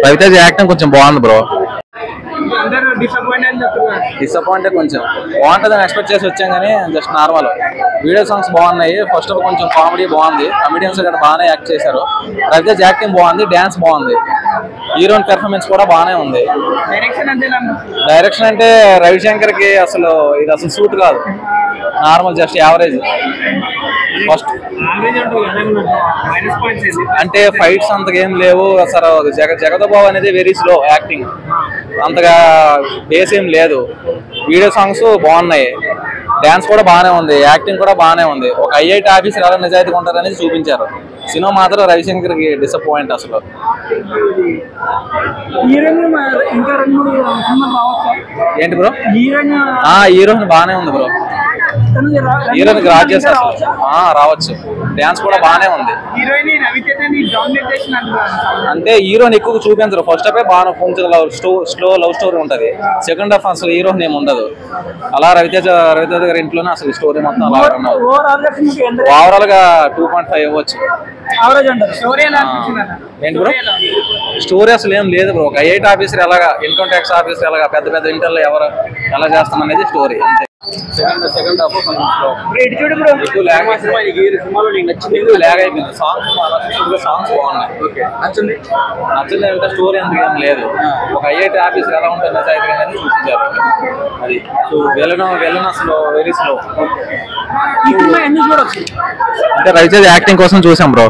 Raviteja acting కొంచెం బాగుంది bro అందరూ డిసప్పాయింట్ అని చెప్తున్నారు డిసప్పాయింట్ కొంచెం బాగుంటుందని ఎక్స్పెక్ట్ చేసి వచ్చాం కానీ జస్ట్ నార్మల్ వీడియో సాంగ్స్ బాగున్నాయి ఫస్ట్ ఆఫ్ కొంచెం కామెడీ బాగుంది కమెడియన్స్ కూడా బాగానే యాక్ట్ చేశారు రవితేజ్ యాక్టింగ్ బాగుంది డ్యాన్స్ బాగుంది హీరోయిన్ పెర్ఫార్మెన్స్ కూడా బాగానే ఉంది డైరెక్షన్ అంటే ఎలా అనిపిస్తుంది? డైరెక్షన్ అంటే రవిశంకర్ కి అసలు ఇది అసలు సూట్ కాదు normal just average first average అంటూ మైనస్ పాయింట్స్ ఏంది అంటే ఫైట్స్ అంతగా ఏం లేవు అసలు జగ జగదబాబు అనేది వెరీ స్లో యాక్టింగ్ అంతగా బేస్ ఏం లేదు వీడియో సాంగ్స్ బాగున్నాయి డ్యాన్స్ కూడా బాగానే ఉంది యాక్టింగ్ కూడా బాగానే ఉంది ఒక ఐఐటి ఆఫీసర్ ఎలా నిజాయితీగా ఉంటారనేది చూపించారు సినిమా మాత్రం రవిశంకర్ కి డిసప్పాయింట్ అసలు హీరోయిన్ ఇంకా రెండు మూడు సినిమా రావచ్చా ఏంటి బ్రో హీరోయిన్ ఆ హీరోయిన్ బాగానే ఉంది బ్రో హీరోయిన్ రాజ్ చేస్తారు అసలు ఆ, రావచ్చు డ్యాన్స్ కూడా బాగానే ఉంది హీరోయిన్ రవితేజని డామినేట్ చేసిన అంటున్నారు అంటే హీరోని ఎక్కువ చూపించరు ఫస్ట్ హాఫే బాగా కొంచెం లవ్ స్టో స్లో లవ్ స్టోరీ ఉంటది సెకండ్ హాఫ్ అసలు హీరోని ఏమి ఉండదు అలా రవితేజ రవితేజ గారి ఇంట్లోనే అసలు స్టోరీ మొత్తం అలా ఉన్నది ఓవరాల్ మీకు ఎంత ఓవరాల్ గా టూ పాయింట్ ఫైవ్ ఇవ్వచ్చు యావరేజ్ అంటారు స్టోరీ ఎలా అనిపించింది అన్న? ఏంటి బ్రో స్టోరీ అసలు ఏం లేదు బ్రో ఒక ఐఐటి ఆఫీసర్ ఎలాగా ఇన్కమ్ ట్యాక్స్ ఆఫీసర్ ఎలాగా పెద్ద పెద్ద ఇంటర్లో ఎవరు ఎలా చేస్తున్నారు అనేది స్టోరీ అంతే సెకండ్ సెకండ్ హాఫ్ కొంచెం slow. ఇప్పుడు ఇటు చూడు బ్రో ఎక్కువ ల్యాగ్ సినిమాలో నీకు నచ్చింది ఎక్కువ ల్యాగ్ అయిపోయింది సాంగ్స్ సాంగ్స్ బాగున్నాయి నచ్చింది నచ్చింది అంటే స్టోరీ అంత ఏం లేదు ఒక ఐఐటి ఆఫీసర్ ఎలా ఉంటుంది నిజాయితీ అనేది చూపించారు అది వెళ్ళడం వెళ్ళడం అసలు వెరీ స్లో ఈ సినిమా ఎందుకు చూడొచ్చు అంటే రవితేజ్ యాక్టింగ్ కోసం చూసాం బ్రో